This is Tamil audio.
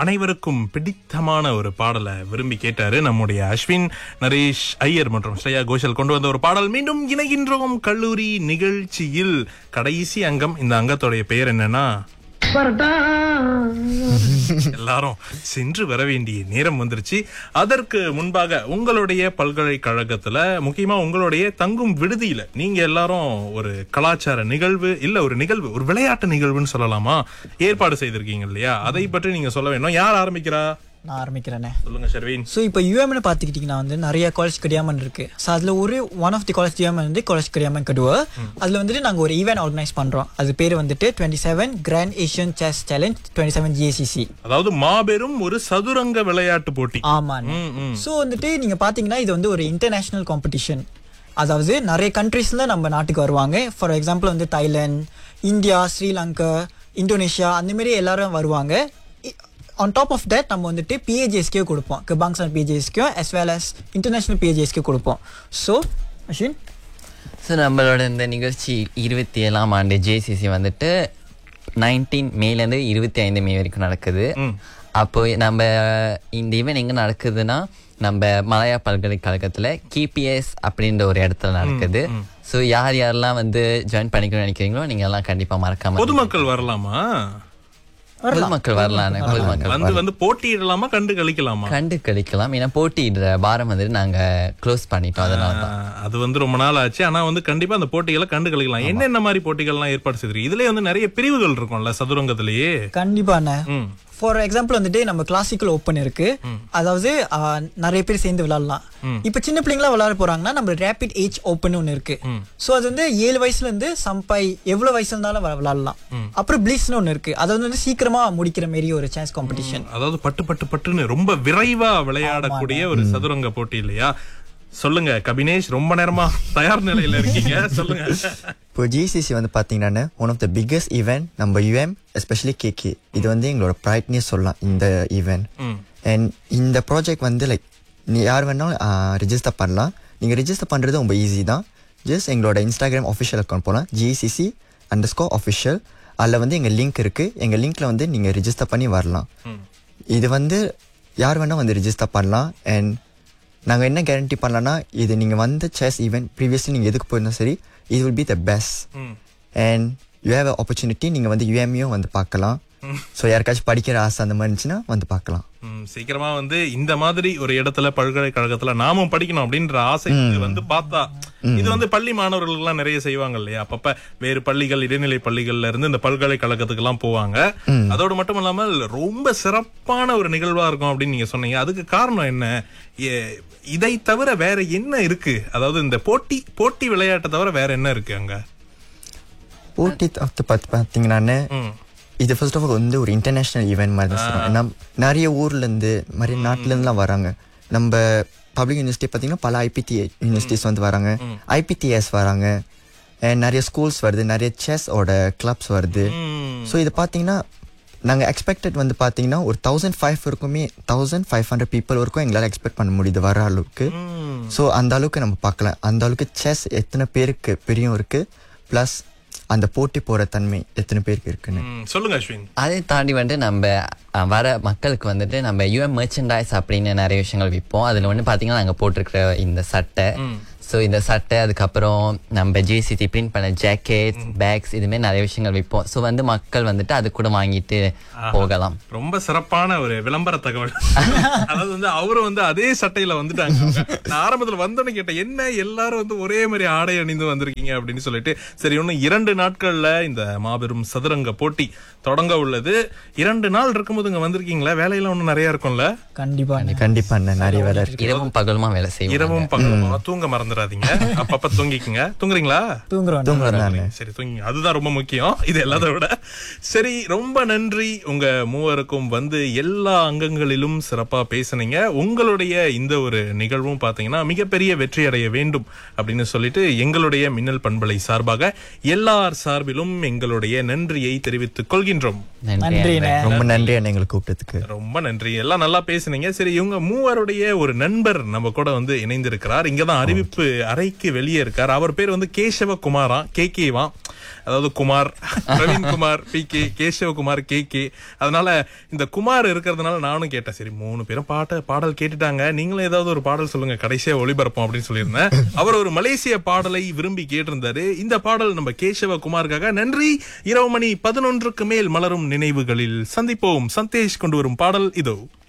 அனைவருக்கும் பிடித்தமான ஒரு பாடலை விரும்பி கேட்டாரு நம்முடைய அஸ்வின் நரேஷ் ஐயர் மற்றும் ஸ்ரேயா கோஷல் கொண்டு வந்த ஒரு பாடல் மீண்டும் இணைகின்றோம் கல்லூரி நிகழ்ச்சியில் கடைசி அங்கம் இந்த அங்கத்தோடைய பெயர் என்னன்னா எல்லாரும் சென்று வர வேண்டிய நேரம் வந்துருச்சு அதற்கு முன்பாக உங்களுடைய பல்கலைக்கழகத்துல முக்கியமா உங்களுடைய தங்கும் விடுதியில நீங்க எல்லாரும் ஒரு கலாச்சார நிகழ்வு இல்ல ஒரு நிகழ்வு ஒரு விளையாட்டு நிகழ்வுன்னு சொல்லலாமா ஏற்பாடு செய்திருக்கீங்க இல்லையா அதை பற்றி நீங்க சொல்ல வேணும் யார் ஆரம்பிக்கிறா நான் ஆரம்பிக்கிறேனே சொல்லுங்க ஷர்வீன் ஸோ இப்போ யூஎம்னு பார்த்துக்கிட்டிங்கன்னா வந்து நிறைய காலேஜ் கிடையாமன் இருக்கு ஸோ அதில் ஒரு ஒன் ஆஃப் தி காலேஜ் டியாமன் வந்து காலேஜ் கிடையாமன் கடுவா அதில் வந்துட்டு நாங்கள் ஒரு ஈவெண்ட் ஆர்கனைஸ் பண்ணுறோம் அது பேர் வந்துட்டு twenty seven grand Asian chess challenge twenty seven GACC அதாவது மாபெரும் ஒரு சதுரங்க விளையாட்டு போட்டி ஆமாண்ணே ம், ம். ஸோ வந்துட்டு நீங்கள் பார்த்தீங்கன்னா இது வந்து ஒரு இன்டர்நேஷ்னல் காம்படிஷன் அதாவது நிறைய கண்ட்ரீஸில் நம்ம நாட்டுக்கு வருவாங்க ஃபார் எக்ஸாம்பிள் வந்து தாய்லாந்து இந்தியா ஸ்ரீலங்கா இந்தோனேஷியா அந்த மாதிரி எல்லாரும் வருவாங்க ஆன் டாப் ஆஃப் தட் நம்ம வந்துட்டு பிஏஜிஎஸ்கே கொடுப்போம் கபாங்சான் PAGSK as well as international PAGSK கொடுப்போம் ஸோ அஸ்வின் ஸோ நம்மளோட இந்த நிகழ்ச்சி இருபத்தி ஏழாம் ஆண்டு ஜேசிசி வந்துட்டு நைன்டீன் மேலேருந்து இருபத்தி ஐந்து மே வரைக்கும் நடக்குது அப்போ நம்ம இந்த ஈவெண்ட் எங்கே நடக்குதுன்னா நம்ம மலையா பல்கலைக்கழகத்தில் கிபிஎஸ் அப்படின்ற ஒரு இடத்துல நடக்குது ஸோ யார் யாரெல்லாம் வந்து ஜாயின் பண்ணிக்கணும்னு நினைக்கிறீங்களோ நீங்கள் எல்லாம் கண்டிப்பாக மறக்காம பொதுமக்கள் வரலாமா பொதுமக்கள் வரலாம் பொதுமக்கள் வந்து வந்து போட்டியிடலாமா கண்டு கழிக்கலாமா கண்டு கழிக்கலாம் ஏன்னா போட்டியிடுற பாரம் வந்துட்டு நாங்கள் க்ளோஸ் பண்ணிட்டோம் அதனால தான் ஆஹ், அது வந்து ரொம்ப நாள் ஆச்சு ஆனா வந்து கண்டிப்பா அந்த போட்டிகளை கண்டு கழிக்கலாம் என்னென்ன மாதிரி போட்டிகள்லாம் ஏற்பாடு செய்திருக்கு இதுலயே வந்து நிறைய பிரிவுகள் இருக்கும்ல சதுரங்கத்திலேயே கண்டிப்பாண்ணே ம். ஃபார் எக்ஸாம்பிள் வந்துட்டு நம்ம கிளாசிக்கல் ஓப்பன் இருக்கு அதாவது ஆ, நிறைய பேர் சேர்ந்து விளையாடலாம் இப்போ சின்ன பிள்ளைங்களா விளையாட போறாங்கன்னா நம்ம ரேபிட் ஏஜ் ஓப்பன் ஒன்று இருக்கு ஸோ அது வந்து ஏழு வயசுல இருந்து சம்பாய் எவ்வளவு வயசுல இருந்தாலும் விளா- விளையாடலாம் அப்புறம் பிளீஸ்னு ஒன்று இருக்கு அது வந்து சீக்கிரமா முடிக்கிற மாரி ஒரு சான்ஸ் காம்படிஷன் அதாவது பட்டு பட்டு பட்டுன்னு ரொம்ப விரைவா விளையாடக்கூடிய ஒரு சதுரங்க போட்டி இல்லையா சொல்லுங்க கபினேஷ் ரொம்ப நேரமா தயார் நிலையில இருக்கீங்க சொல்லுங்க இப்போ ஜிசிசி வந்து பார்த்தீங்கன்னா one of the biggest event நம்ம யூஎம் எஸ்பெஷலி கேகே இது வந்து எங்களோட ப்ரைட்னே சொல்லலாம் இந்த ஈவெண்ட் அண்ட் இந்த ப்ராஜெக்ட் வந்து லைக் நீ யார் வேணாலும் ரிஜிஸ்டர் பண்ணலாம் நீங்கள் ரிஜிஸ்டர் பண்ணுறது ரொம்ப ஈஸி தான் ஜஸ்ட் எங்களோட இன்ஸ்டாகிராம் ஒஃபிஷியல் அக்கௌண்ட் போகலாம் ஜிசிசி அண்டர் ஸ்கோர் ஒஃபிஷியல் அதில் வந்து எங்கள் லிங்க் இருக்குது எங்கள் லிங்க்கில் வந்து நீங்கள் ரிஜிஸ்டர் பண்ணி வரலாம் இது வந்து யார் வேணால் வந்து ரிஜிஸ்டர் பண்ணலாம் அண்ட் நாங்கள் என்ன கேரண்டி பண்ணலாம்னா இது நீங்கள் வந்த செஸ் ஈவெண்ட் ப்ரீவியஸ்லி நீங்கள் எதுக்கு போயிருந்தாலும் சரி இது will be the best and you have opportunity நீங்கள் வந்து யூஎம்யூ வந்து பார்க்கலாம் ஸோ யாருக்காச்சும் படிக்கிற ஆசை அந்த மாதிரி இருந்துச்சுன்னா வந்து பார்க்கலாம் ம், சீக்கிரமா வந்து இந்த மாதிரி ஒரு இடத்துல பல்கலைக்கழகத்துல நாமும் படிக்கணும் அப்படின்ற ஆசை வந்து பார்த்தா இது வந்து பள்ளி மாணவர்கள் எல்லாம் நிறைய செய்வாங்க இல்லையா அப்பப்ப வேறு பள்ளிகள் இடைநிலை பள்ளிகள்ல இருந்து இந்த பல்கலைக்கழகத்துக்கு எல்லாம் போவாங்க அதோடு மட்டும் இல்லாமல் ரொம்ப சிறப்பான ஒரு நிகழ்வா இருக்கும் அப்படின்னு நீங்க சொன்னீங்க அதுக்கு காரணம் என்ன ஏ- இதை தவிர வேற என்ன இருக்கு அதாவது இந்த போட்டி போட்டி விளையாட்டை தவிர வேற என்ன இருக்கு அங்க போட்டி தவிர்த்து பார்த்து பார்த்தீங்கன்னானே இது ஃபர்ஸ்ட் ஆஃப் ஆல் வந்து ஒரு இன்டர்நேஷ்னல் ஈவெண்ட் மாதிரி தான் சொல்லுவேன் ஏன்னா நிறைய ஊர்லேருந்து நிறைய நாட்டிலேருந்துலாம் வராங்க நம்ம பப்ளிக் யூனிவர்சிட்டி பார்த்தீங்கன்னா பல ஐபிடி யூனிவர்சிட்டிஸ் வந்து வராங்க ஐபிடிஎஸ் வராங்க and நிறைய ஸ்கூல்ஸ் வருது நிறைய செஸ்ஸோட கிளப்ஸ் வருது ஸோ இது பார்த்தீங்கன்னா நாங்கள் எக்ஸ்பெக்டட் வந்து பார்த்தீங்கன்னா ஒரு தௌசண்ட் ஃபைவ் இருக்குமே தௌசண்ட் ஃபைவ் ஹண்ட்ரட் பீப்புள் வரைக்கும் எங்களால் எக்ஸ்பெக்ட் பண்ண முடியுது வர அளவுக்கு ஸோ அந்த அளவுக்கு நம்ம பார்க்கலாம் அந்த அளவுக்கு செஸ் எத்தனை பேருக்கு பிரியம் இருக்கு ப்ளஸ் அந்த போட்டி போற தன்மை எத்தனை பேருக்கு இருக்குன்னு ம், சொல்லுங்க அஸ்வின் அதை தாண்டி வந்துட்டு நம்ம அஹ், வர மக்களுக்கு வந்துட்டு நம்ம யூஎம் மெர்ச்சன்டைஸ் அப்படின்னு நிறைய விஷயங்கள் விற்போம் அதில் வந்து பார்த்தீங்கன்னா நாங்கள் போட்டிருக்கிற இந்த சட்டை ஸோ இந்த சட்டை அதுக்கப்புறம் நம்ம ஜேசிசி பிரிண்ட் பண்ண ஜாக்கெட் பேக்ஸ் இதுமாரி நிறைய விஷயங்கள் விற்போம் ஸோ வந்து மக்கள் வந்துட்டு அது கூட வாங்கிட்டு போகலாம் ரொம்ப சிறப்பான ஒரு விளம்பர தகவல் அதாவது வந்து அவரும் வந்து அதே சட்டையில வந்துட்டாங்க அவங்க. நான் ஆரம்பத்துல வந்தோன்னு கேட்டேன் என்ன எல்லாரும் வந்து ஒரே மாதிரி ஆடை அணிந்து வந்திருக்கீங்க அப்படின்னு சொல்லிட்டு சரி இன்னும் இரண்டு நாட்கள்ல இந்த மாபெரும் சதுரங்க போட்டி தொடங்க உள்ளது இரண்டு நாள் இருக்கும்போது இங்க வந்திருக்கீங்களா வேலையெல்லாம் ஒண்ணு நிறைய இருக்கும்ல கண்டிப்பா கண்டிப்பா அண்ணா, நிறைய வேலை இருக்கு இரவும் பகலுமா வேலை செய்வோம் இரவும் பகலுமா தூங்க மறந்துடாதீங்க அப்பப்ப தூங்கிக்குங்க தூங்குறீங்களா தூங்குறோம் தூங்குறேன் நானு சரி தூங்கி அதுதான் ரொம்ப முக்கியம் இது எல்லாத்த விட சரி ரொம்ப நன்றி உங்க மூவருக்கும் வந்து எல்லா அங்கங்களிலும் சிறப்பா பேசுனீங்க உங்களுடைய இந்த ஒரு நிகழ்வும் பாத்தீங்கன்னா மிகப்பெரிய வெற்றி அடைய வேண்டும் அப்படின்னு சொல்லிட்டு எங்களுடைய மின்னல் பண்பலை சார்பாக எல்லார் சார்பிலும் எங்களுடைய நன்றியை தெரிவித்துக் கொள்கின்றோம் நன்றி நன்றிண்ணே ரொம்ப நன்றி அண்ணா எங்களை கூப்பிட்டதுக்கு ரொம்ப நன்றி எல்லாம் நல்லா பேசுனீங்க சரி இவங்க மூவருடைய ஒரு நண்பர் நம்ம கூட வந்து இணைந்திருக்கிறார் இங்கதான் அறிவிப்பு அறைக்கு வெளியே இருக்கார் அவர் பேர் வந்து கேசவ குமாரா கே கேவா அதாவது Kumar Praveen Kumar P K Kesavakumar K K அதனால இந்த குமார் இருக்கிறதுனால நானும் கேட்டேன் சரி மூணு பேரும் பாட்ட பாடல் கேட்டுட்டாங்க நீங்களும் ஏதாவது ஒரு பாடல் சொல்லுங்க கடைசியா ஒளிபரப்போம் அப்படின்னு சொல்லியிருந்தேன் அவர் ஒரு மலேசிய பாடலை விரும்பி கேட்டிருந்தாரு இந்த பாடல் நம்ம கேசவ குமாருக்காக நன்றி இரவு மணி பதினொன்றுக்கு மேல் மலரும் நினைவுகளில் சந்திப்போம் சந்தேஷ் கொண்டு வரும் பாடல் இதோ